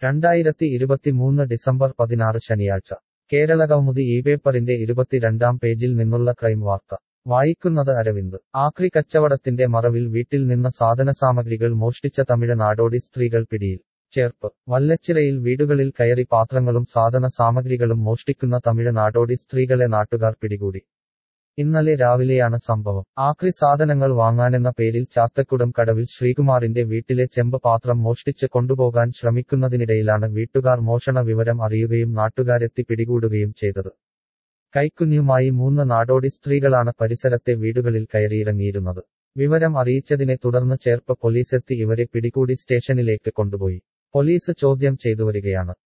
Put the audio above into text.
രണ്ടായിരത്തി ഇരുപത്തിമൂന്ന് ഡിസംബർ പതിനാറ് ശനിയാഴ്ച കേരളകൗമുദി ഈ പേപ്പറിന്റെ ഇരുപത്തിരണ്ടാം പേജിൽ നിന്നുള്ള ക്രൈം വാർത്ത വായിക്കുന്നത് അരവിന്ദ് ആക്രി കച്ചവടത്തിന്റെ മറവിൽ വീട്ടിൽ നിന്ന് സാധനസാമഗ്രികൾ മോഷ്ടിച്ച തമിഴ് നാടോടി സ്ത്രീകൾ പിടിയിൽ ചേർപ്പ് വല്ലച്ചിറയിൽ വീടുകളിൽ കയറി പാത്രങ്ങളും സാധന സാമഗ്രികളും മോഷ്ടിക്കുന്ന തമിഴ് നാടോടി സ്ത്രീകളെ നാട്ടുകാർ പിടികൂടി ഇന്നലെ രാവിലെയാണ് സംഭവം ആക്രി സാധനങ്ങൾ വാങ്ങാനെന്ന പേരിൽ ചാത്തക്കുടം കടവിൽ ശ്രീകുമാറിന്റെ വീട്ടിലെ ചെമ്പ് പാത്രം മോഷ്ടിച്ച് കൊണ്ടുപോകാൻ ശ്രമിക്കുന്നതിനിടയിലാണ് വീട്ടുകാർ മോഷണ വിവരം അറിയുകയും നാട്ടുകാരെത്തി പിടികൂടുകയും ചെയ്തത് കൈക്കുഞ്ഞുമായി മൂന്ന് നാടോടി സ്ത്രീകളാണ് പരിസരത്തെ വീടുകളിൽ കയറിയിറങ്ങിയിരുന്നത് വിവരം അറിയിച്ചതിനെ തുടർന്ന് ചേർപ്പ് പോലീസെത്തി ഇവരെ പിടികൂടി സ്റ്റേഷനിലേക്ക് കൊണ്ടുപോയി പോലീസ് ചോദ്യം ചെയ്തുവരികയാണ്